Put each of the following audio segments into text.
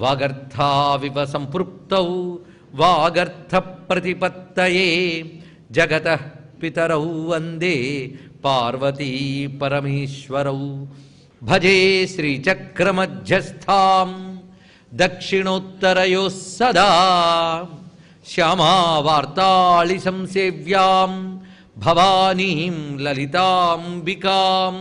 వాగర్థావివ సంపృప్తౌ వాగర్థ ప్రతిపత్తయే జగత పితరౌ వందే పార్వతీ పరమేశ్వరౌ భజే శ్రీచక్రమధ్యస్థాం దక్షిణోత్తరయో సదా శ్యామావార్తాళి సంసేవ్యాం భవానీం లలితాంబికాం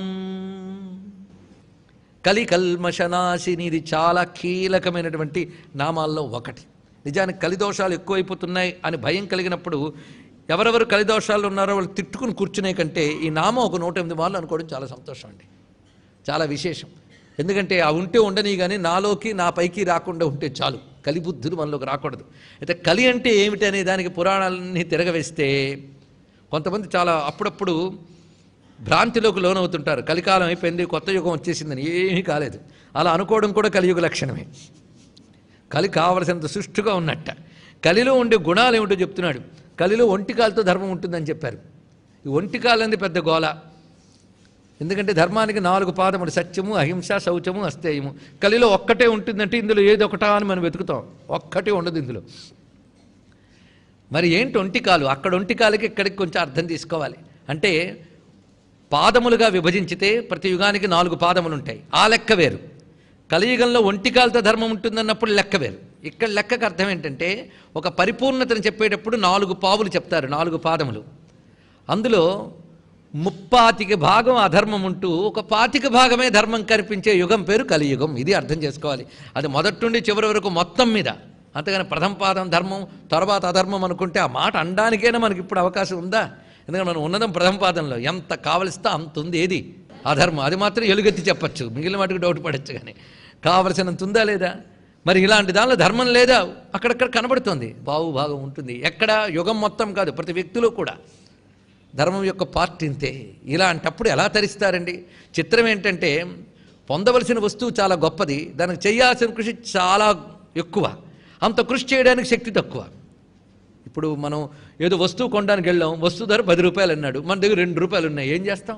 కలికల్మషనాశిని ఇది చాలా కీలకమైనటువంటి నామాల్లో ఒకటి నిజానికి కలిదోషాలు ఎక్కువైపోతున్నాయి అని భయం కలిగినప్పుడు ఎవరెవరు కలిదోషాలు ఉన్నారో వాళ్ళు తిట్టుకుని కూర్చునే కంటే ఈ నామం ఒక నూట ఎనిమిది మార్లు అనుకోవడం చాలా సంతోషం అండి చాలా విశేషం ఎందుకంటే ఆ ఉంటే ఉండని కానీ నాలోకి నా పైకి రాకుండా ఉంటే చాలు కలిబుద్ధులు మనలోకి రాకూడదు అయితే కలి అంటే ఏమిటి అనే దానికి పురాణాలన్నీ తిరగవేస్తే కొంతమంది చాలా అప్పుడప్పుడు భ్రాంతిలోకి లోనవుతుంటారు కలికాలం అయిపోయింది కొత్త యుగం వచ్చేసిందని ఏమీ కాలేదు అలా అనుకోవడం కూడా కలియుగ లక్షణమే కలి కావలసినంత సుష్టుగా ఉన్నట్ట కలిలో ఉండే గుణాలు ఏమిటో చెప్తున్నాడు కలిలో ఒంటికాలతో ధర్మం ఉంటుందని చెప్పారు ఈ ఒంటికాలంది పెద్ద గోల ఎందుకంటే ధర్మానికి నాలుగు పాదములు సత్యము అహింస శౌచము అస్తేయము కలిలో ఒక్కటే ఉంటుందంటే ఇందులో ఏది ఒకటా అని మనం వెతుకుతాం ఒక్కటే ఉండదు ఇందులో మరి ఏంటి ఒంటికాలు అక్కడ ఒంటికాలకి ఇక్కడికి కొంచెం అర్థం తీసుకోవాలి అంటే పాదములుగా విభజించితే ప్రతి యుగానికి నాలుగు పాదములు ఉంటాయి ఆ లెక్క వేరు కలియుగంలో ఒంటికాలతో ధర్మం ఉంటుందన్నప్పుడు లెక్క వేరు ఇక్కడ లెక్కకు అర్థం ఏంటంటే ఒక పరిపూర్ణతను చెప్పేటప్పుడు నాలుగు పావులు చెప్తారు నాలుగు పాదములు అందులో ముప్పాతిక భాగం అధర్మం ఉంటూ ఒక పాతిక భాగమే ధర్మం కనిపించే యుగం పేరు కలియుగం ఇది అర్థం చేసుకోవాలి అది మొదటి నుండి చివరి వరకు మొత్తం మీద అంతేగాని ప్రథమ పాదం ధర్మం తర్వాత అధర్మం అనుకుంటే ఆ మాట అనడానికైనా మనకి ఇప్పుడు అవకాశం ఉందా ఎందుకంటే మనం ఉన్నదం ప్రథమ పాదంలో ఎంత కావలిస్తే అంత ఉంది ఏది అధర్మం అది మాత్రం ఎలుగెత్తి చెప్పచ్చు మిగిలిన వాటికి డౌట్ పడచ్చు కానీ కావలసినంత ఉందా లేదా మరి ఇలాంటి దానిలో ధర్మం లేదా అక్కడక్కడ కనబడుతుంది బావు భాగం ఉంటుంది ఎక్కడ యుగం మొత్తం కాదు ప్రతి వ్యక్తిలో కూడా ధర్మం యొక్క పార్ట్ ఇంతే ఇలాంటప్పుడు ఎలా తరిస్తారండి చిత్రం ఏంటంటే పొందవలసిన వస్తువు చాలా గొప్పది దానికి చేయాల్సిన కృషి చాలా ఎక్కువ అంత కృషి చేయడానికి శక్తి తక్కువ ఇప్పుడు మనం ఏదో వస్తువు కొనడానికి వెళ్ళాం వస్తువు ధర పది రూపాయలు అన్నాడు మన దగ్గర రెండు రూపాయలు ఉన్నాయి ఏం చేస్తాం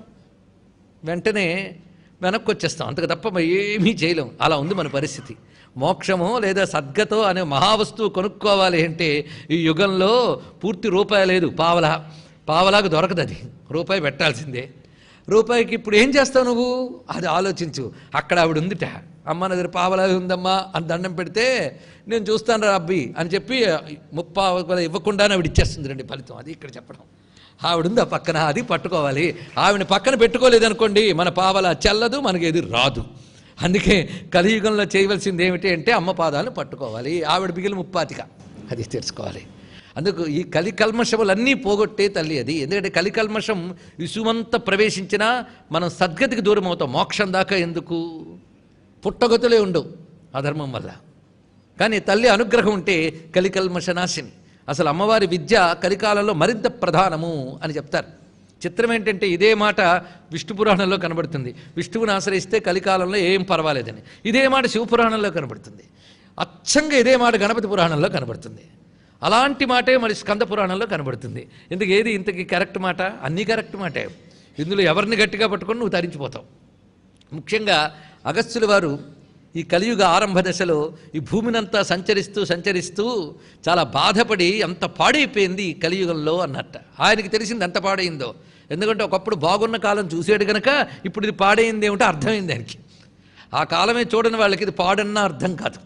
వెంటనే వెనక్కి వచ్చేస్తాం అంతకు తప్ప మరి ఏమీ చేయలేం అలా ఉంది మన పరిస్థితి మోక్షమో లేదా సద్గతో అనే మహావస్తువు కొనుక్కోవాలి అంటే ఈ యుగంలో పూర్తి రూపాయి లేదు పావలా పావలాకు దొరకదు అది రూపాయి పెట్టాల్సిందే రూపాయికి ఇప్పుడు ఏం చేస్తావు నువ్వు అది ఆలోచించు అక్కడ ఆవిడ ఉందిట అమ్మ నా దగ్గర పావలా ఉందమ్మా అని దండం పెడితే నేను చూస్తాను రా అబ్బి అని చెప్పి ముప్పా ఇవ్వకుండానే ఆవిడ ఇచ్చేస్తుంది రండి ఫలితం అది ఇక్కడ చెప్పడం ఆవిడుంది ఆ పక్కన అది పట్టుకోవాలి ఆవిడని పక్కన పెట్టుకోలేదనుకోండి మన పావల చెల్లదు మనకి ఎదురు రాదు అందుకే కలియుగంలో చేయవలసింది ఏమిటి అంటే అమ్మ పాదాలను పట్టుకోవాలి ఆవిడ బిగిలి ముప్పాతిక అది తెలుసుకోవాలి అందుకు ఈ కలి కల్మషములన్నీ పోగొట్టే తల్లి అది ఎందుకంటే కలి కల్మషం విసుమంతా ప్రవేశించినా మనం సద్గతికి దూరం అవుతాం మోక్షం దాకా ఎందుకు పుట్టగతులే ఉండవు అధర్మం వల్ల కానీ తల్లి అనుగ్రహం ఉంటే కలికల్మషనాశిని అసలు అమ్మవారి విద్య కలికాలంలో మరింత ప్రధానము అని చెప్తారు చిత్రం ఏంటంటే ఇదే మాట విష్ణు పురాణంలో కనబడుతుంది విష్ణువుని ఆశ్రయిస్తే కలికాలంలో ఏం పర్వాలేదని ఇదే మాట శివపురాణంలో కనబడుతుంది అచ్చంగా ఇదే మాట గణపతి పురాణంలో కనబడుతుంది అలాంటి మాటే మరి స్కంద పురాణంలో కనబడుతుంది ఎందుకు ఏది ఇంతకి కరెక్ట్ మాట అన్నీ కరెక్ట్ మాటే ఇందులో ఎవరిని గట్టిగా పట్టుకొని నువ్వు తరించిపోతావు ముఖ్యంగా అగస్త్యుల వారు ఈ కలియుగ ఆరంభ దశలో ఈ భూమినంతా సంచరిస్తూ సంచరిస్తూ చాలా బాధపడి అంత పాడైపోయింది ఈ కలియుగంలో అన్నట్ట ఆయనకి తెలిసింది ఎంత పాడైందో ఎందుకంటే ఒకప్పుడు బాగున్న కాలం చూసాడు గనక ఇప్పుడు ఇది పాడైంది ఏమిటో అర్థమైంది ఆయనకి ఆ కాలమే చూడని వాళ్ళకి ఇది పాడన్నా అర్థం కాదు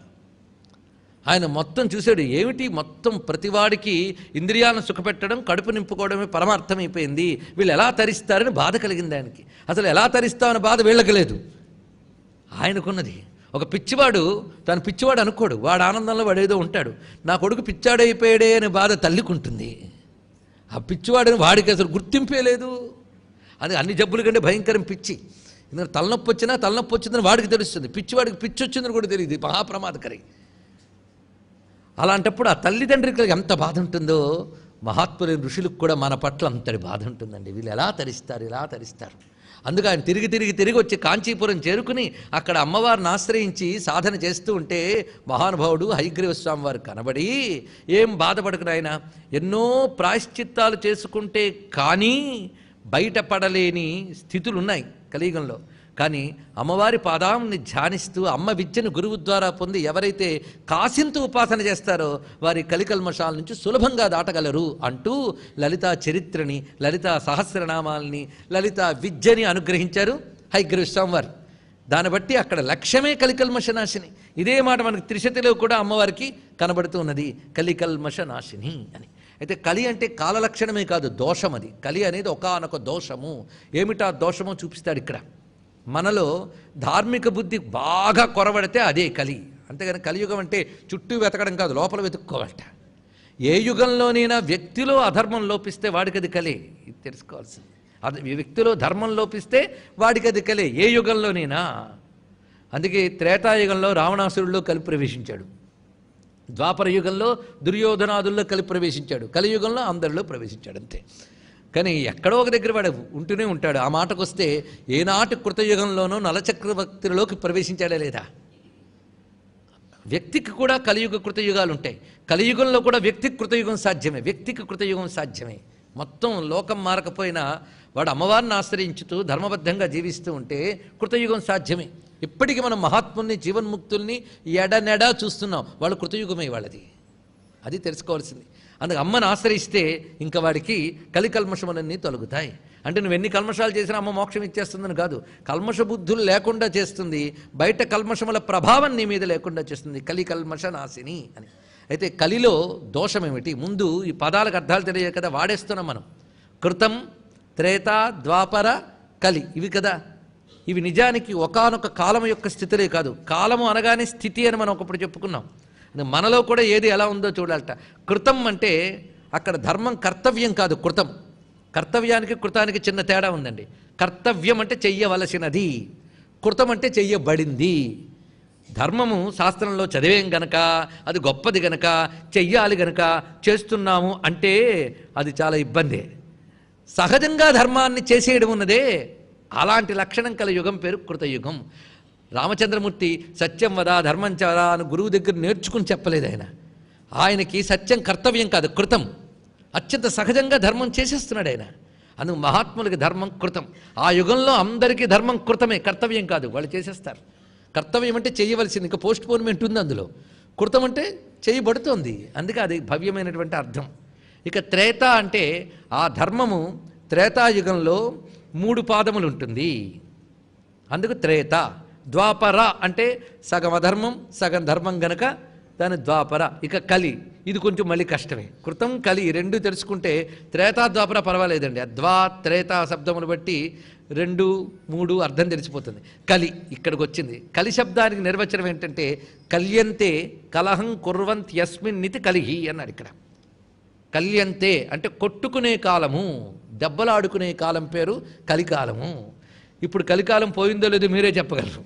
ఆయన మొత్తం చూశాడు ఏమిటి మొత్తం ప్రతివాడికి ఇంద్రియాలను సుఖపెట్టడం కడుపు నింపుకోవడమే పరమార్థమైపోయింది వీళ్ళు ఎలా తరిస్తారని బాధ కలిగింది ఆయనకి అసలు ఎలా తరిస్తామని బాధ వీళ్ళకి లేదు ఆయనకున్నది ఒక పిచ్చివాడు తను పిచ్చివాడు అనుకోడు వాడు ఆనందంలో వాడు ఏదో ఉంటాడు నా కొడుకు పిచ్చాడైపోయాడే అనే బాధ తల్లికుంటుంది ఆ పిచ్చివాడని వాడికి అసలు గుర్తింపే లేదు అది అన్ని జబ్బుల కంటే భయంకరం పిచ్చి ఎందుకంటే తలనొప్పి వచ్చినా తలనొప్పి వచ్చిందని వాడికి తెలుస్తుంది పిచ్చివాడికి పిచ్చి వచ్చిందని కూడా తెలియదు ఇది మహాప్రమాదకరి అలాంటప్పుడు ఆ తల్లిదండ్రులకు ఎంత బాధ ఉంటుందో మహాత్ములైన ఋషులకు కూడా మన పట్ల అంతటి బాధ ఉంటుందండి వీళ్ళు ఎలా తరిస్తారు ఎలా తరిస్తారు అందుకు ఆయన తిరిగి తిరిగి తిరిగి వచ్చి కాంచీపురం చేరుకుని అక్కడ అమ్మవారిని ఆశ్రయించి సాధన చేస్తూ ఉంటే మహానుభావుడు హైగ్రీవ స్వామి వారు కనబడి ఏం బాధపడకు ఆయన ఎన్నో ప్రాయశ్చిత్తాలు చేసుకుంటే కానీ బయటపడలేని స్థితులు ఉన్నాయి కలియుగంలో కానీ అమ్మవారి పాదాన్ని ధ్యానిస్తూ అమ్మ విద్యను గురువు ద్వారా పొంది ఎవరైతే కాసింతు ఉపాసన చేస్తారో వారి కలికల్మషాల నుంచి సులభంగా దాటగలరు అంటూ లలితా చరిత్రని లలితా సహస్రనామాల్ని లలితా విద్యని అనుగ్రహించారు హైగ్రీవ్ స్వామివారు దాన్ని బట్టి అక్కడ లక్ష్యమే కలికల్మష నాశిని ఇదే మాట మనకి త్రిశతిలో కూడా అమ్మవారికి కనబడుతూ ఉన్నది కలికల్మష నాశిని అని అయితే కలి అంటే కాలలక్షణమే కాదు దోషం అది కలి అనేది ఒకానొక దోషము ఏమిటా దోషమో చూపిస్తాడు ఇక్కడ మనలో ధార్మిక బుద్ధి బాగా కొరబడితే అదే కలి అంతేగాని కలియుగం అంటే చుట్టూ వెతకడం కాదు లోపల వెతుక్కోవాలట ఏ యుగంలోనైనా వ్యక్తిలో అధర్మం లోపిస్తే వాడికి అది కలే ఇది తెలుసుకోవాల్సింది అది ఈ వ్యక్తిలో ధర్మం లోపిస్తే వాడికి అది కలే ఏ యుగంలోనైనా అందుకే త్రేతాయుగంలో రావణాసురుల్లో కలిపి ప్రవేశించాడు ద్వాపర యుగంలో దుర్యోధనాదుల్లో కలిపి ప్రవేశించాడు కలియుగంలో అందరిలో ప్రవేశించాడు అంతే కానీ ఎక్కడో ఒక దగ్గర వాడు ఉంటూనే ఉంటాడు ఆ మాటకు వస్తే ఏనాటి కృతయుగంలోనో నలచక్రవర్తిలోకి ప్రవేశించాడా లేదా వ్యక్తికి కూడా కలియుగ కృతయుగాలు ఉంటాయి కలియుగంలో కూడా వ్యక్తికి కృతయుగం సాధ్యమే వ్యక్తికి కృతయుగం సాధ్యమే మొత్తం లోకం మారకపోయినా వాడు అమ్మవారిని ఆశ్రయించుతూ ధర్మబద్ధంగా జీవిస్తూ ఉంటే కృతయుగం సాధ్యమే ఇప్పటికీ మనం మహాత్ముల్ని జీవన్ముక్తుల్ని ఎడనెడా చూస్తున్నాం వాళ్ళు కృతయుగమే వాళ్ళది అది తెలుసుకోవాల్సింది అందుకు అమ్మను ఆశ్రయిస్తే ఇంకా వాడికి కలికల్మషములన్నీ తొలగుతాయి అంటే నువ్వు ఎన్ని కల్మషాలు చేసినా అమ్మ మోక్షం ఇచ్చేస్తుందని కాదు కల్మష బుద్ధులు లేకుండా చేస్తుంది బయట కల్మషముల ప్రభావం నీ మీద లేకుండా చేస్తుంది కలి కల్మష నాశిని అని అయితే కలిలో దోషం ఏమిటి ముందు ఈ పదాలకు అర్థాలు తెలియదు కదా వాడేస్తున్నాం మనం కృతం త్రేత ద్వాపర కలి ఇవి కదా ఇవి నిజానికి ఒకానొక కాలం యొక్క స్థితిలే కాదు కాలము అనగానే స్థితి అని మనం ఒకప్పుడు చెప్పుకున్నాం అది మనలో కూడా ఏది ఎలా ఉందో చూడాలట కృతం అంటే అక్కడ ధర్మం కర్తవ్యం కాదు కృతం కర్తవ్యానికి కృతానికి చిన్న తేడా ఉందండి కర్తవ్యం అంటే చెయ్యవలసినది కృతం అంటే చెయ్యబడింది ధర్మము శాస్త్రంలో చదివేం గనక అది గొప్పది గనక చెయ్యాలి గనక చేస్తున్నాము అంటే అది చాలా ఇబ్బందే సహజంగా ధర్మాన్ని చేసేయడం ఉన్నదే అలాంటి లక్షణం కల యుగం పేరు కృతయుగం రామచంద్రమూర్తి సత్యం వదా ధర్మం చదా అని గురువు దగ్గర నేర్చుకుని చెప్పలేదు ఆయన ఆయనకి సత్యం కర్తవ్యం కాదు కృతం అత్యంత సహజంగా ధర్మం చేసేస్తున్నాడు ఆయన అందుకు మహాత్ములకి ధర్మం కృతం ఆ యుగంలో అందరికీ ధర్మం కృతమే కర్తవ్యం కాదు వాళ్ళు చేసేస్తారు కర్తవ్యం అంటే చేయవలసింది ఇంకా పోస్ట్ పోన్మెంట్ ఉంది అందులో కృతం అంటే చేయబడుతోంది అందుకే అది భవ్యమైనటువంటి అర్థం ఇక త్రేత అంటే ఆ ధర్మము త్రేతాయుగంలో మూడు పాదములు ఉంటుంది అందుకు త్రేత ద్వాపర అంటే సగం అధర్మం సగం ధర్మం గనక దాని ద్వాపర ఇక కలి ఇది కొంచెం మళ్ళీ కష్టమే కృతం కలి రెండు తెలుసుకుంటే త్రేతా ద్వాపర పర్వాలేదండి ఆ ద్వా త్రేతా శబ్దములు బట్టి రెండు మూడు అర్థం తెలిసిపోతుంది కలి ఇక్కడికి వచ్చింది కలి శబ్దానికి నిర్వచనం ఏంటంటే కల్యంతే కలహం కుర్వంత్ యస్మిన్ నితి కలిహి అన్నాడు ఇక్కడ కల్యంతే అంటే కొట్టుకునే కాలము దెబ్బలాడుకునే కాలం పేరు కలికాలము ఇప్పుడు కలికాలం పోయిందో లేదో మీరే చెప్పగలరు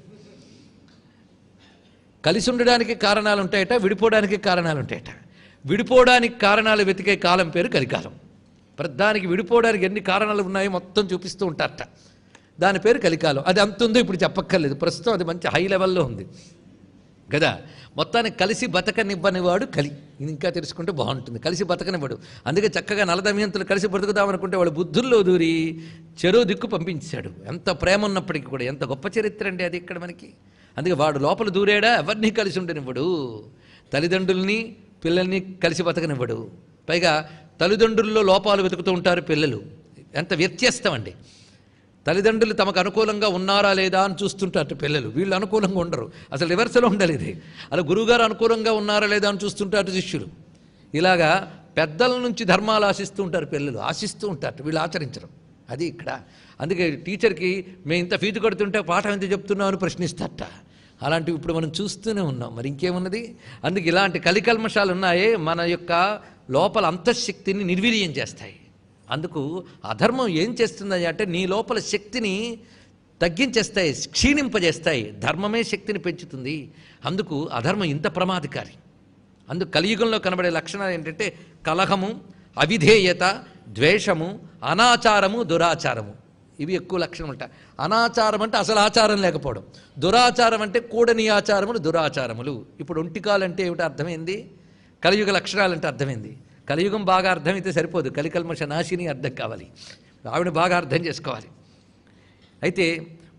కలిసి ఉండడానికి కారణాలు ఉంటాయట విడిపోవడానికి కారణాలు ఉంటాయట విడిపోవడానికి కారణాలు వెతికే కాలం పేరు కలికాలం ప్రధానికి విడిపోవడానికి ఎన్ని కారణాలు ఉన్నాయో మొత్తం చూపిస్తూ ఉంటారట దాని పేరు కలికాలం అది అంత ఉందో ఇప్పుడు చెప్పక్కర్లేదు ప్రస్తుతం అది మంచి హై లెవెల్లో ఉంది కదా మొత్తానికి కలిసి బతకనివ్వనివాడు కలి ఇది ఇంకా తెలుసుకుంటే బాగుంటుంది కలిసి బతకనివ్వడు అందుకే చక్కగా నలదమయంతులు కలిసి బ్రతుకుదామనుకుంటే వాడు బుద్ధుల్లో దూరి చెరో దిక్కు పంపించాడు ఎంత ప్రేమ ఉన్నప్పటికీ కూడా ఎంత గొప్ప చరిత్ర అండి అది ఇక్కడ మనకి అందుకే వాడు లోపల దూరాడా ఎవరిని కలిసి ఉండనివ్వడు తల్లిదండ్రుల్ని పిల్లల్ని కలిసి బతకనివ్వడు పైగా తల్లిదండ్రుల్లో లోపాలు వెతుకుతూ ఉంటారు పిల్లలు ఎంత వ్యత్యస్తం అండి తల్లిదండ్రులు తమకు అనుకూలంగా ఉన్నారా లేదా అని చూస్తుంటారు పిల్లలు వీళ్ళు అనుకూలంగా ఉండరు అసలు రివర్స్లో ఉండాలి ఇది అలా గురువుగారు అనుకూలంగా ఉన్నారా లేదా అని చూస్తుంటారు శిష్యులు ఇలాగా పెద్దల నుంచి ధర్మాలు ఆశిస్తూ ఉంటారు పిల్లలు ఆశిస్తూ ఉంటారు వీళ్ళు ఆచరించరు అది ఇక్కడ అందుకే టీచర్కి మేము ఇంత ఫీజు కడుతుంటే పాఠం ఎంత చెప్తున్నావు అని ప్రశ్నిస్తారట అలాంటివి ఇప్పుడు మనం చూస్తూనే ఉన్నాం మరి ఇంకేమున్నది అందుకే ఇలాంటి కలికల్మషాలు ఉన్నాయే మన యొక్క లోపల అంతఃశక్తిని నిర్వీర్యం చేస్తాయి అందుకు అధర్మం ఏం చేస్తుంది అంటే నీ లోపల శక్తిని తగ్గించేస్తాయి క్షీణింపజేస్తాయి ధర్మమే శక్తిని పెంచుతుంది అందుకు అధర్మం ఇంత ప్రమాదకారి అందుకు కలియుగంలో కనబడే లక్షణాలు ఏంటంటే కలహము అవిధేయత ద్వేషము అనాచారము దురాచారము ఇవి ఎక్కువ లక్షణం ఉంటాయి అనాచారం అంటే అసలు ఆచారం లేకపోవడం దురాచారం అంటే కూడని ఆచారములు దురాచారములు ఇప్పుడు ఒంటికాలంటే ఏమిటి అర్థమైంది కలియుగ లక్షణాలంటే అర్థమైంది కలియుగం బాగా అర్థమైతే సరిపోదు కలికల్మష నాశిని అర్థం కావాలి ఆవిడ బాగా అర్థం చేసుకోవాలి అయితే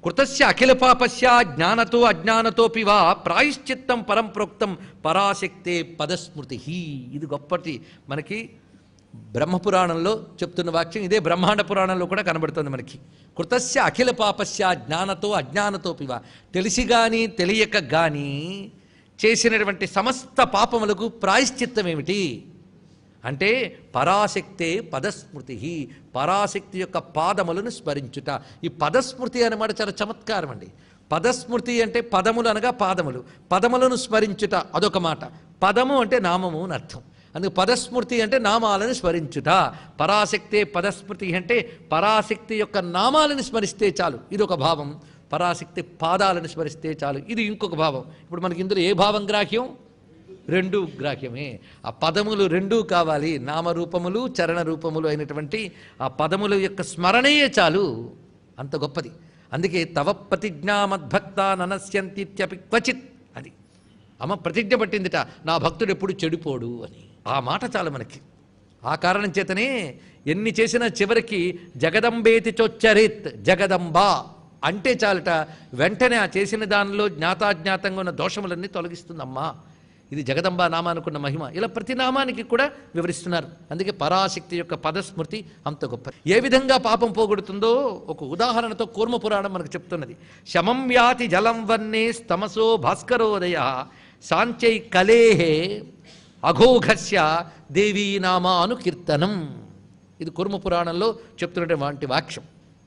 కృతస్య అఖిల పాపస్య జ్ఞానతో అజ్ఞానతోపి వా ప్రాయశ్చిత్తం పరం ప్రోక్తం పరాశక్తే పదస్మృతి ఇది గొప్పటి మనకి బ్రహ్మపురాణంలో చెప్తున్న వాక్యం ఇదే బ్రహ్మాండ పురాణంలో కూడా కనబడుతుంది మనకి కృతస్య అఖిల పాపస్య జ్ఞానతో అజ్ఞానతోపి వా తెలిసి కానీ తెలియక కానీ చేసినటువంటి సమస్త పాపములకు ప్రాయశ్చిత్తం ఏమిటి అంటే పరాశక్తే పదస్మృతి పరాశక్తి యొక్క పాదములను స్మరించుట ఈ పదస్మృతి అన్నమాట చాలా చమత్కారం అండి పదస్మృతి అంటే పదములు అనగా పాదములు పదములను స్మరించుట అదొక మాట పదము అంటే నామము అని అర్థం అందుకు పదస్మృతి అంటే నామాలను స్మరించుట పరాశక్తే పదస్మృతి అంటే పరాశక్తి యొక్క నామాలను స్మరిస్తే చాలు ఇది ఒక భావం పరాశక్తి పాదాలను స్మరిస్తే చాలు ఇది ఇంకొక భావం ఇప్పుడు మనకి ఇందులో ఏ భావం గ్రాహ్యం రెండు గ్రాహ్యమే ఆ పదములు రెండూ కావాలి నామరూపములు చరణ రూపములు అయినటువంటి ఆ పదముల యొక్క స్మరణయే చాలు అంత గొప్పది అందుకే తవ ప్రతిజ్ఞా మద్భక్త ననస్యంతిత్యపి క్వచిత్ అది అమ్మ ప్రతిజ్ఞ పట్టిందిట నా భక్తుడు ఎప్పుడు చెడిపోడు అని ఆ మాట చాలు మనకి ఆ కారణం చేతనే ఎన్ని చేసినా చివరికి జగదంబేతి చొచ్చరిత్ జగదంబా అంటే చాలట వెంటనే ఆ చేసిన దానిలో జ్ఞాతాజ్ఞాతంగా ఉన్న దోషములన్నీ తొలగిస్తుందమ్మా ఇది జగదంబా నామానుకున్న మహిమ ఇలా ప్రతి నామానికి కూడా వివరిస్తున్నారు అందుకే పరాశక్తి యొక్క పదస్మృతి అంత గొప్ప ఏ విధంగా పాపం పోగొడుతుందో ఒక ఉదాహరణతో కూర్మ పురాణం మనకు చెప్తున్నది శమం యాతి జలం వన్నే స్తమసో భాస్కరోదయ సాంచై కలేహే అఘోఘస్య దేవీ నామాను కీర్తనం ఇది కుర్మ పురాణంలో చెప్తున్నటువంటి వాక్యం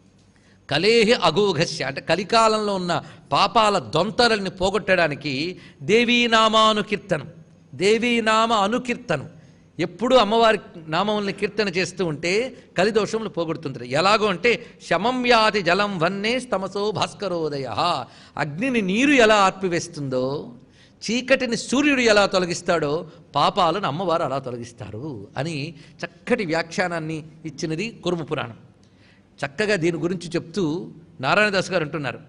కలేహి అఘోఘస్య అంటే కలికాలంలో ఉన్న పాపాల దొంతరల్ని పోగొట్టడానికి దేవీనామాను కీర్తనం దేవీనామ అనుకీర్తనం ఎప్పుడు అమ్మవారి నామముల్ని కీర్తన చేస్తూ ఉంటే కలిదోషములు పోగొడుతుంటారు ఎలాగో అంటే శమం యాతి జలం వన్నే స్తమసో భాస్కరోదయ అగ్నిని నీరు ఎలా ఆర్పివేస్తుందో చీకటిని సూర్యుడు ఎలా తొలగిస్తాడో పాపాలను అమ్మవారు అలా తొలగిస్తారు అని చక్కటి వ్యాఖ్యానాన్ని ఇచ్చినది కురుమ పురాణం చక్కగా దీని గురించి చెప్తూ నారాయణదాస్ గారు అంటున్నారు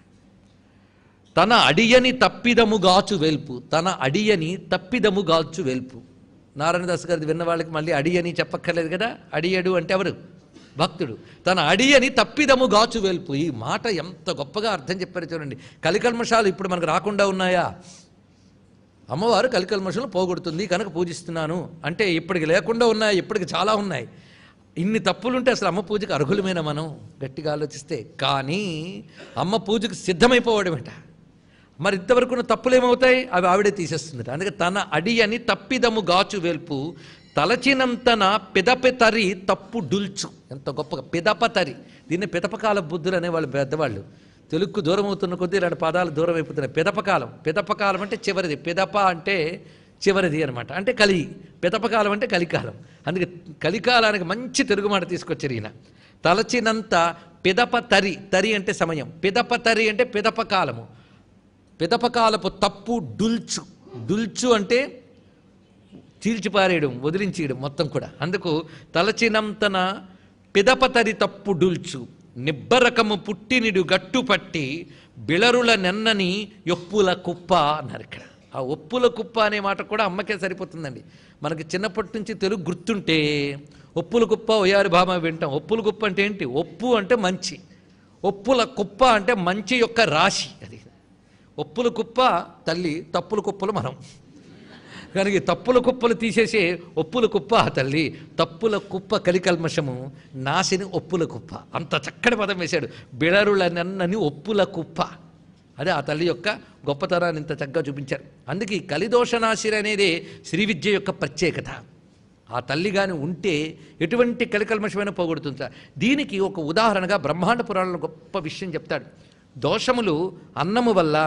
తన అడియని తప్పిదముగాచు వెల్పు తన అడియని తప్పిదముగాచు వెల్పు నారాయణదాస్ గారిది విన్న వాళ్ళకి మళ్ళీ అడియని చెప్పక్కర్లేదు కదా అడియడు అంటే ఎవరు భక్తుడు తన అడియని తప్పిదము గాచు వెల్పు ఈ మాట ఎంత గొప్పగా అర్థం చెప్పారు చూడండి కలికల్మషాలు ఇప్పుడు మనకు రాకుండా ఉన్నాయా అమ్మవారు కలికల్మషులను పోగొడుతుంది కనుక పూజిస్తున్నాను అంటే ఇప్పటికి లేకుండా ఉన్నాయి ఇప్పటికి చాలా ఉన్నాయి ఇన్ని తప్పులుంటే అసలు అమ్మ పూజకు అర్హులమైన మనం గట్టిగా ఆలోచిస్తే కానీ అమ్మ పూజకు సిద్ధమైపోవడమేట మరి ఇంతవరకు ఉన్న తప్పులు ఏమవుతాయి అవి ఆవిడే తీసేస్తుందట అందుకే తన అడి అని తప్పిదము గాచు వెల్పు తలచినంతన పిదపెతరి తప్పు డుల్చు ఎంత గొప్పగా పిదపతరి దీన్ని పిదపకాల బుద్ధులు అనేవాళ్ళు పెద్దవాళ్ళు తెలుగుకు దూరం అవుతున్న కొద్దీ ఇలాంటి పదాలు దూరం అయిపోతున్నాయి పిదపకాలం పిదపకాలం అంటే చివరిది పిదప అంటే చివరిది అనమాట అంటే కలి పిదపకాలం అంటే కలికాలం అందుకే కలికాలానికి మంచి తెలుగు మాట తీసుకొచ్చారు ఈయన తలచినంత పిదప తరి తరి అంటే సమయం పిదప తరి అంటే పిదప కాలము పిదపకాలపు తప్పు డుల్చు డుల్చు అంటే చీల్చిపారేయడం వదిలించేయడం మొత్తం కూడా అందుకు తలచినంతన పిదపతరి తప్పు డుల్చు నిబ్బరకము పుట్టినిడు గట్టుపట్టి బిళరుల నెన్నని ఒప్పుల కుప్ప అన్నారు ఇక్కడ ఆ ఒప్పుల కుప్ప అనే మాట కూడా అమ్మకే సరిపోతుందండి మనకి చిన్నప్పటి నుంచి తెలుగు గుర్తుంటే ఒప్పుల కుప్ప ఒయారి భామ వింటాం ఒప్పుల కుప్ప అంటే ఏంటి ఒప్పు అంటే మంచి ఒప్పుల కుప్ప అంటే మంచి యొక్క రాశి అది ఒప్పుల కుప్ప తల్లి తప్పుల కుప్పలు మనం కనుక ఈ తప్పుల కుప్పలు తీసేసి ఒప్పుల కుప్ప ఆ తల్లి తప్పుల కుప్ప కలికల్మషము నాశిని ఒప్పుల కుప్ప అంత చక్కటి పదం వేశాడు బిడరుల నన్నని ఒప్పుల కుప్ప అదే ఆ తల్లి యొక్క గొప్పతనాన్ని ఇంత చక్కగా చూపించారు అందుకే ఈ కలిదోషనాశిని అనేది శ్రీ విద్య యొక్క ప్రత్యేకత ఆ తల్లి కానీ ఉంటే ఎటువంటి కలికల్మషమైన పోగొడుతుంది సార్ దీనికి ఒక ఉదాహరణగా బ్రహ్మాండ పురాణంలో గొప్ప విషయం చెప్తాడు దోషములు అన్నము వల్ల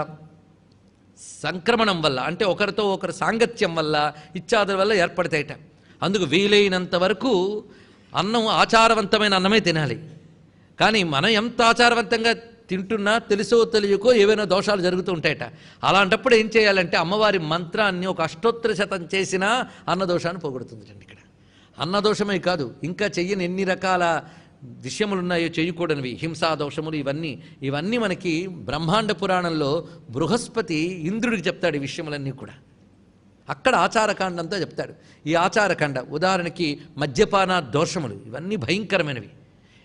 సంక్రమణం వల్ల అంటే ఒకరితో ఒకరు సాంగత్యం వల్ల ఇత్యాదుల వల్ల ఏర్పడతాయట అందుకు వీలైనంత వరకు అన్నం ఆచారవంతమైన అన్నమే తినాలి కానీ మనం ఎంత ఆచారవంతంగా తింటున్నా తెలుసో తెలియకో ఏవైనా దోషాలు జరుగుతూ ఉంటాయట అలాంటప్పుడు ఏం చేయాలంటే అమ్మవారి మంత్రాన్ని ఒక అష్టోత్తర శతం చేసినా అన్నదోషాన్ని పోగొడుతుంది ఇక్కడ అన్నదోషమే కాదు ఇంకా చెయ్యని ఎన్ని రకాల విషయములు ఉన్నాయో చేయకూడనివి హింసా దోషములు ఇవన్నీ ఇవన్నీ మనకి బ్రహ్మాండ పురాణంలో బృహస్పతి ఇంద్రుడికి చెప్తాడు ఈ విషయములన్నీ కూడా అక్కడ ఆచారకాండ అంతా చెప్తాడు ఈ ఆచారకాండ ఉదాహరణకి మద్యపాన దోషములు ఇవన్నీ భయంకరమైనవి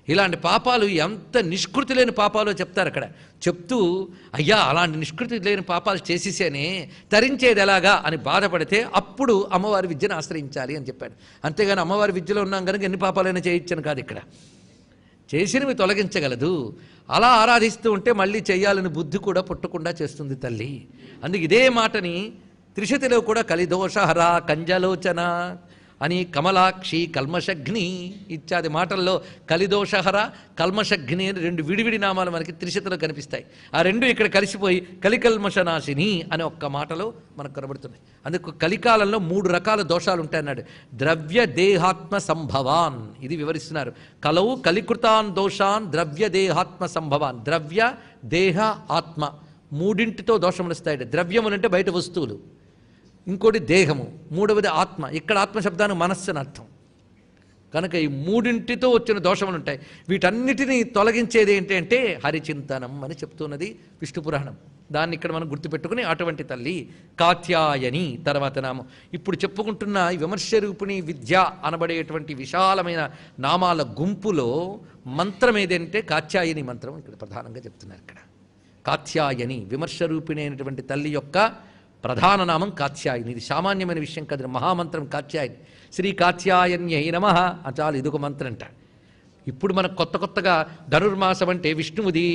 ఇలాంటి పాపాలు ఎంత నిష్కృతి లేని పాపాలో చెప్తారు అక్కడ చెప్తూ అయ్యా అలాంటి నిష్కృతి లేని పాపాలు చేసేసేనే తరించేది ఎలాగా అని బాధపడితే అప్పుడు అమ్మవారి విద్యను ఆశ్రయించాలి అని చెప్పాడు అంతేగాని అమ్మవారి విద్యలో ఉన్నాం కనుక ఎన్ని పాపాలైనా చేయొచ్చని కాదు ఇక్కడ చేసినవి తొలగించగలదు అలా ఆరాధిస్తూ ఉంటే మళ్ళీ చేయాలని బుద్ధి కూడా పుట్టకుండా చేస్తుంది తల్లి అందుకే ఇదే మాటని త్రిశతిలో కూడా కలిదోషహర కంజలోచన అని కమలాక్షి కల్మషగ్ని ఇత్యాది మాటల్లో కలిదోషహర కల్మషగ్ని అని రెండు విడివిడి నామాలు మనకి త్రిశతిలో కనిపిస్తాయి ఆ రెండు ఇక్కడ కలిసిపోయి కలికల్మషనాశిని అనే ఒక్క మాటలో మనకు కనబడుతున్నాయి అందుకు కలికాలంలో మూడు రకాల దోషాలు ఉంటాయన్నాడు ద్రవ్య దేహాత్మ సంభవాన్ ఇది వివరిస్తున్నారు కలవు కలికృతాన్ దోషాన్ ద్రవ్య దేహాత్మ సంభవాన్ ద్రవ్య దేహ ఆత్మ మూడింటితో దోషములు వస్తాయి ద్రవ్యములంటే బయట వస్తువులు ఇంకోటి దేహము మూడవది ఆత్మ ఇక్కడ ఆత్మ శబ్దానికి మనస్సు అని అర్థం కనుక ఈ మూడింటితో వచ్చిన దోషములు ఉంటాయి వీటన్నిటినీ తొలగించేది ఏంటి అంటే హరిచింతనం అని చెప్తున్నది విష్ణు పురాణం దాన్ని ఇక్కడ మనం గుర్తుపెట్టుకుని అటువంటి తల్లి కాత్యాయని తర్వాత నామం ఇప్పుడు చెప్పుకుంటున్న ఈ విమర్శ రూపిణి విద్య అనబడేటువంటి విశాలమైన నామాల గుంపులో మంత్రం ఏదంటే కాత్యాయని మంత్రం ఇక్కడ ప్రధానంగా చెప్తున్నారు ఇక్కడ కాత్యాయని విమర్శ రూపిణి అయినటువంటి తల్లి యొక్క ప్రధాన నామం కాత్యాయని ఇది సామాన్యమైన విషయం కాదు మహామంత్రం కాత్యాయని శ్రీ కాత్యాయన్యై నమ చాలు ఇదొక మంత్రం అంట ఇప్పుడు మనకు కొత్త కొత్తగా ధనుర్మాసం అంటే విష్ణువుది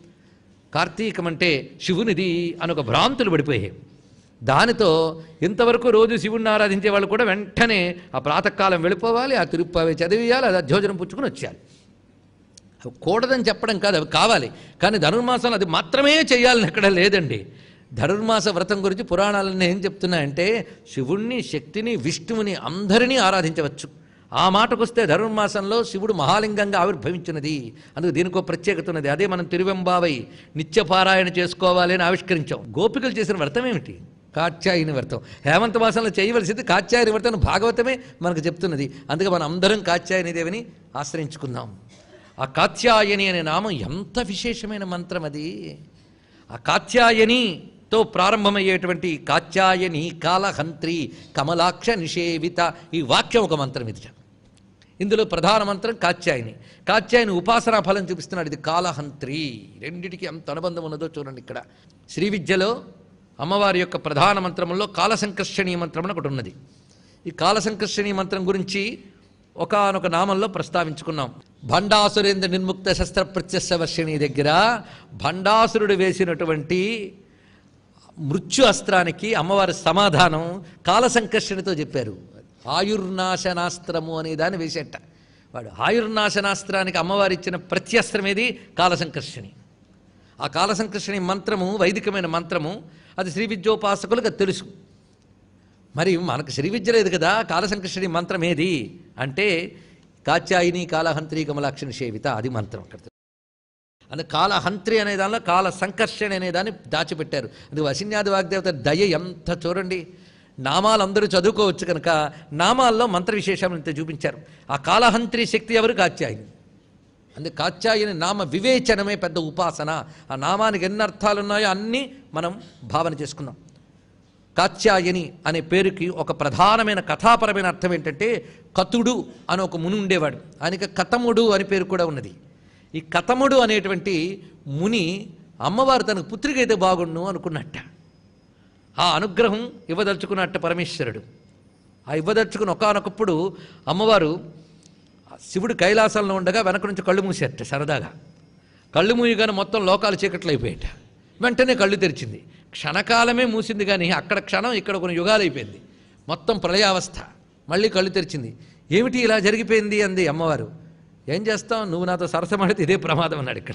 కార్తీకం అంటే శివునిది అని ఒక భ్రాంతులు పడిపోయాయి దానితో ఇంతవరకు రోజు శివుణ్ణి ఆరాధించే వాళ్ళు కూడా వెంటనే ఆ ప్రాతకాలం వెళ్ళిపోవాలి ఆ తిరుప్పావి చదివేయాలి అది అధ్యోజనం పుచ్చుకుని వచ్చేయాలి అవి కూడదని చెప్పడం కాదు అవి కావాలి కానీ ధనుర్మాసం అది మాత్రమే చేయాలని ఎక్కడ లేదండి ధనుర్మాస వ్రతం గురించి పురాణాలన్నీ ఏం చెప్తున్నాయంటే శివుణ్ణి శక్తిని విష్ణువుని అందరినీ ఆరాధించవచ్చు ఆ మాటకు వస్తే ధనుర్మాసంలో శివుడు మహాలింగంగా ఆవిర్భవించినది అందుకు దీనికో ప్రత్యేకత ఉన్నది అదే మనం తిరువెంబావై నిత్యపారాయణ చేసుకోవాలి అని ఆవిష్కరించాం గోపికలు చేసిన వ్రతం ఏమిటి కాత్యాయని వ్రతం హేమంత మాసంలో చేయవలసింది కాత్యాయని వ్రతం భాగవతమే మనకు చెప్తున్నది అందుకే మనం అందరం కాత్యాయని దేవిని ఆశ్రయించుకుందాం ఆ కాత్యాయని అనే నామం ఎంత విశేషమైన మంత్రం అది ఆ కాత్యాయనితో ప్రారంభమయ్యేటువంటి కాత్యాయని కాలహంత్రి కమలాక్ష నిషేవిత ఈ వాక్యం ఒక మంత్రం ఇది ఇందులో ప్రధాన మంత్రం కాత్యాయని కాత్యాయని ఉపాసనా ఫలం చూపిస్తున్నాడు ఇది కాలహంత్రి రెండిటికి ఎంత అనుబంధం ఉన్నదో చూడండి ఇక్కడ శ్రీ విద్యలో అమ్మవారి యొక్క ప్రధాన మంత్రములో కాలసంకర్షణీ మంత్రం అని ఒకటి ఉన్నది ఈ కాలసంకర్షణీ మంత్రం గురించి ఒకానొక నామంలో ప్రస్తావించుకున్నాం భండాసురేంద్ర నిర్ముక్త శస్త్ర ప్రత్యస్త వర్షిణి దగ్గర భండాసురుడు వేసినటువంటి మృత్యు అస్త్రానికి అమ్మవారి సమాధానం కాలసంకర్షణతో చెప్పారు ఆయుర్నాశనాస్త్రము అనే దాన్ని వేసేట వాడు ఆయుర్నాశనాస్త్రానికి అమ్మవారు ఇచ్చిన ప్రత్యస్త్రం ఏది కాలసంకర్షణి ఆ కాలసంకర్షణి మంత్రము వైదికమైన మంత్రము అది శ్రీ విద్యోపాసకులకు అది తెలుసు మరి మనకు శ్రీ విద్య లేదు కదా కాలసంకర్షణి మంత్రం ఏది అంటే కాత్యాయిని కాలహంత్రి కమలాక్షిని సేవిత అది మంత్రం అక్కడ అంటే కాలహంత్రి అనే దానిలో కాల సంకర్షణ అనే దాన్ని దాచిపెట్టారు అది వసిన్యాది వాగ్దేవత దయ ఎంత చూడండి నామాలు అందరూ చదువుకోవచ్చు కనుక నామాల్లో మంత్ర విశేషాలను ఇంత చూపించారు ఆ కాలహంత్రి శక్తి ఎవరు కాత్యాయిని అందుకే కాత్యాయని నామ వివేచనమే పెద్ద ఉపాసన ఆ నామానికి ఎన్ని అర్థాలు ఉన్నాయో అన్నీ మనం భావన చేసుకుందాం కాత్యాయని అనే పేరుకి ఒక ప్రధానమైన కథాపరమైన అర్థం ఏంటంటే కతుడు అని ఒక ముని ఉండేవాడు ఆయనకి కతముడు అని పేరు కూడా ఉన్నది ఈ కతముడు అనేటువంటి ముని అమ్మవారు తనకు పుత్రిక అయితే బాగుండు అనుకున్నట్ట ఆ అనుగ్రహం ఇవ్వదలుచుకున్నట్ట పరమేశ్వరుడు ఆ ఇవ్వదలుచుకుని ఒకనొకప్పుడు అమ్మవారు శివుడు కైలాసంలో ఉండగా వెనక నుంచి కళ్ళు మూసేట సరదాగా కళ్ళు మూయగానే మొత్తం లోకాలు చీకట్లు అయిపోయాట వెంటనే కళ్ళు తెరిచింది క్షణకాలమే మూసింది కానీ అక్కడ క్షణం ఇక్కడ కొన్ని యుగాలు అయిపోయింది మొత్తం ప్రళయావస్థ మళ్ళీ కళ్ళు తెరిచింది ఏమిటి ఇలా జరిగిపోయింది అంది అమ్మవారు ఏం చేస్తాం నువ్వు నాతో సరసమాడితే ఇదే ప్రమాదం అన్నాడు ఇక్కడ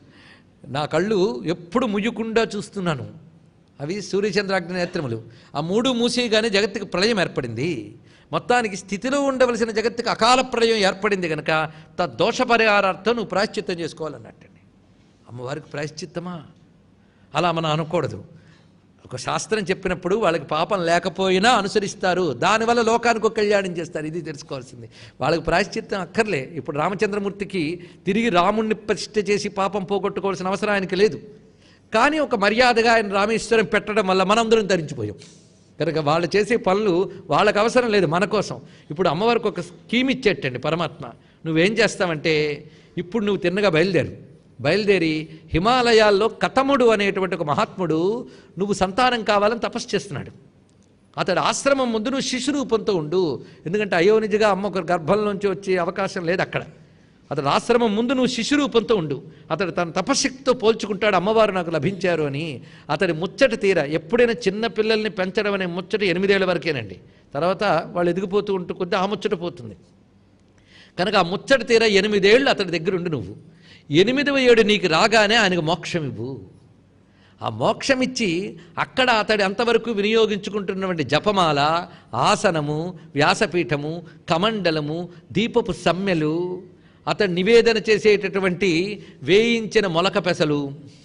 నా కళ్ళు ఎప్పుడు ముయ్యకుండా చూస్తున్నాను అవి సూర్యచంద్రాగ్ని నేత్రములు ఆ మూడు మూసేయగానే జగత్తుకి ప్రళయం ఏర్పడింది మొత్తానికి స్థితిలో ఉండవలసిన జగత్తుకి అకాల ప్రళయం ఏర్పడింది కనుక తద్దోష పరిహారార్థం నువ్వు ప్రాయశ్చిత్తం చేసుకోవాలన్నట్టండి అమ్మవారికి ప్రాయశ్చిత్తమా అలా మనం అనకూడదు ఒక శాస్త్రం చెప్పినప్పుడు వాళ్ళకి పాపం లేకపోయినా అనుసరిస్తారు దానివల్ల లోకానికి ఒక కళ్యాణం చేస్తారు ఇది తెలుసుకోవాల్సింది వాళ్ళకి ప్రాయశ్చిత్తం అక్కర్లే ఇప్పుడు రామచంద్రమూర్తికి తిరిగి రాముణ్ణి ప్రతిష్ఠ చేసి పాపం పోగొట్టుకోవాల్సిన అవసరం ఆయనకి లేదు కానీ ఒక మర్యాదగా ఆయన రామేశ్వరం పెట్టడం వల్ల మనందరం ధరించిపోయాం కనుక వాళ్ళు చేసే పనులు వాళ్ళకి అవసరం లేదు మన కోసం ఇప్పుడు అమ్మవారికి ఒక స్కీమ్ ఇచ్చేటండి పరమాత్మ నువ్వేం చేస్తావంటే ఇప్పుడు నువ్వు తిన్నగా బయలుదేరు బయలుదేరి హిమాలయాల్లో కతముడు అనేటువంటి ఒక మహాత్ముడు నువ్వు సంతానం కావాలని తపస్సు చేస్తున్నాడు అతడు ఆశ్రమం ముందు నువ్వు శిశు రూపంతో ఉండు ఎందుకంటే అయోనిజగా అమ్మ ఒక గర్భం నుంచి వచ్చే అవకాశం లేదు అక్కడ అతడు ఆశ్రమం ముందు నువ్వు శిశు రూపంతో ఉండు అతడు తన తపశక్తితో పోల్చుకుంటాడు అమ్మవారు నాకు లభించారు అని అతడి ముచ్చట తీర ఎప్పుడైనా చిన్న పిల్లల్ని పెంచడం అనే ముచ్చట ఎనిమిదేళ్ల వరకేనండి తర్వాత వాళ్ళు ఎదిగిపోతూ ఉంటూ కొద్దీ ఆ ముచ్చట పోతుంది కనుక ఆ ముచ్చట తీర ఎనిమిదేళ్ళు అతడి దగ్గర ఉండు నువ్వు ఎనిమిదవ ఏడు నీకు రాగానే ఆయనకు మోక్షం ఇవ్వు ఆ మోక్షం ఇచ్చి అక్కడ అతడి అంతవరకు వినియోగించుకుంటున్నటువంటి జపమాల ఆసనము వ్యాసపీఠము కమండలము దీపపు సమ్మెలు అతడు నివేదన చేసేటటువంటి వేయించిన మొలక పెసలు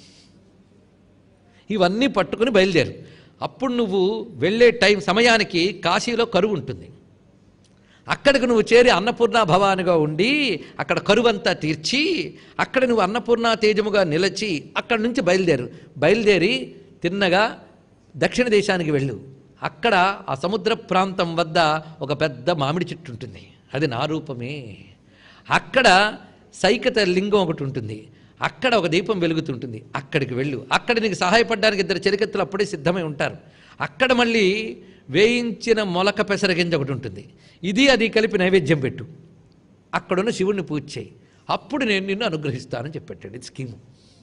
ఇవన్నీ పట్టుకుని బయలుదేరు అప్పుడు నువ్వు వెళ్ళే టైం సమయానికి కాశీలో కరువు ఉంటుంది అక్కడికి నువ్వు చేరి అన్నపూర్ణ భవానిగా ఉండి అక్కడ కరువంతా తీర్చి అక్కడ నువ్వు అన్నపూర్ణ తేజముగా నిలచి అక్కడి నుంచి బయలుదేరు బయలుదేరి తిన్నగా దక్షిణ దేశానికి వెళ్ళు అక్కడ ఆ సముద్ర ప్రాంతం వద్ద ఒక పెద్ద మామిడి చెట్టు ఉంటుంది అది నా రూపమే అక్కడ సైకత లింగం ఒకటి ఉంటుంది అక్కడ ఒక దీపం వెలుగుతుంటుంది అక్కడికి వెళ్ళు అక్కడ నీకు సహాయపడడానికి ఇద్దరు చెలికత్తులు అప్పుడే సిద్ధమై ఉంటారు అక్కడ మళ్ళీ వేయించిన మొలక పెసర గింజ ఒకటి ఉంటుంది ఇది అది కలిపి నైవేద్యం పెట్టు అక్కడున్న శివుణ్ణి పూజ చేయి అప్పుడు నేను నిన్ను అనుగ్రహిస్తానని చెప్పాడు ఇది స్కీము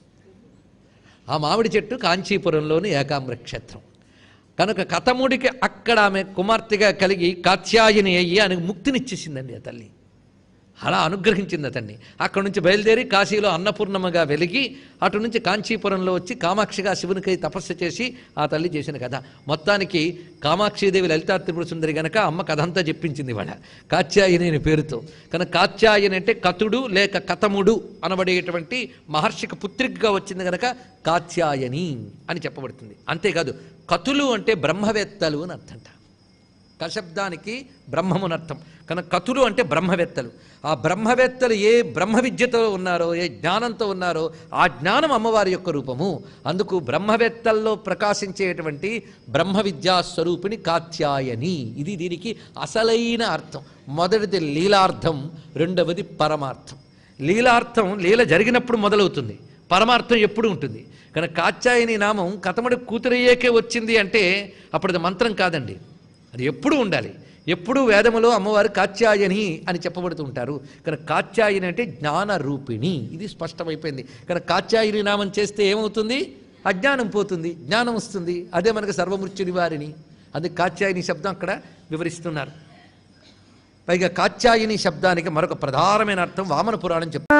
ఆ మామిడి చెట్టు కాంచీపురంలోని ఏకామ్ర క్షేత్రం కనుక కథముడికి అక్కడ ఆమె కుమార్తెగా కలిగి కాత్యాయని అయ్యి ఆయనకు ముక్తినిచ్చేసిందండి ఆ తల్లి అలా అనుగ్రహించింది అతన్ని అక్కడి నుంచి బయలుదేరి కాశీలో అన్నపూర్ణమ్మగా వెలిగి అటు నుంచి కాంచీపురంలో వచ్చి కామాక్షిగా శివునికై తపస్సు చేసి ఆ తల్లి చేసిన కథ మొత్తానికి కామాక్షీదేవి లలితా త్రిపుర సుందరి గనక అమ్మ కథ అంతా చెప్పించింది వాళ్ళ కాత్యాయని అనే పేరుతో కనుక కాత్యాయని అంటే కతుడు లేక కథముడు అనబడేటువంటి మహర్షికి పుత్రికగా వచ్చింది గనక కాత్యాయని అని చెప్పబడుతుంది అంతేకాదు కతులు అంటే బ్రహ్మవేత్తలు అని అర్థంట కశబ్దానికి బ్రహ్మమునర్థం కనుక కతులు అంటే బ్రహ్మవేత్తలు ఆ బ్రహ్మవేత్తలు ఏ బ్రహ్మ విద్యతో ఉన్నారో ఏ జ్ఞానంతో ఉన్నారో ఆ జ్ఞానం అమ్మవారి యొక్క రూపము అందుకు బ్రహ్మవేత్తల్లో ప్రకాశించేటువంటి బ్రహ్మ విద్యా స్వరూపిణి కాత్యాయని ఇది దీనికి అసలైన అర్థం మొదటిది లీలార్థం రెండవది పరమార్థం లీలార్థం లీల జరిగినప్పుడు మొదలవుతుంది పరమార్థం ఎప్పుడు ఉంటుంది కనుక కాత్యాయని నామం కథముడి కూతురయ్యేకే వచ్చింది అంటే అప్పుడు అది మంత్రం కాదండి అది ఎప్పుడూ ఉండాలి ఎప్పుడూ వేదములో అమ్మవారు కాత్యాయని అని చెప్పబడుతూ ఉంటారు కనుక కాత్యాయని అంటే జ్ఞాన రూపిణి ఇది స్పష్టమైపోయింది కనుక కాత్యాయని నామం చేస్తే ఏమవుతుంది అజ్ఞానం పోతుంది జ్ఞానం వస్తుంది అదే మనకు సర్వమృత్యు నివారిణి అది కాత్యాయని శబ్దం అక్కడ వివరిస్తున్నారు పైగా కాత్యాయని శబ్దానికి మరొక ప్రధానమైన అర్థం వామన పురాణం చెప్తారు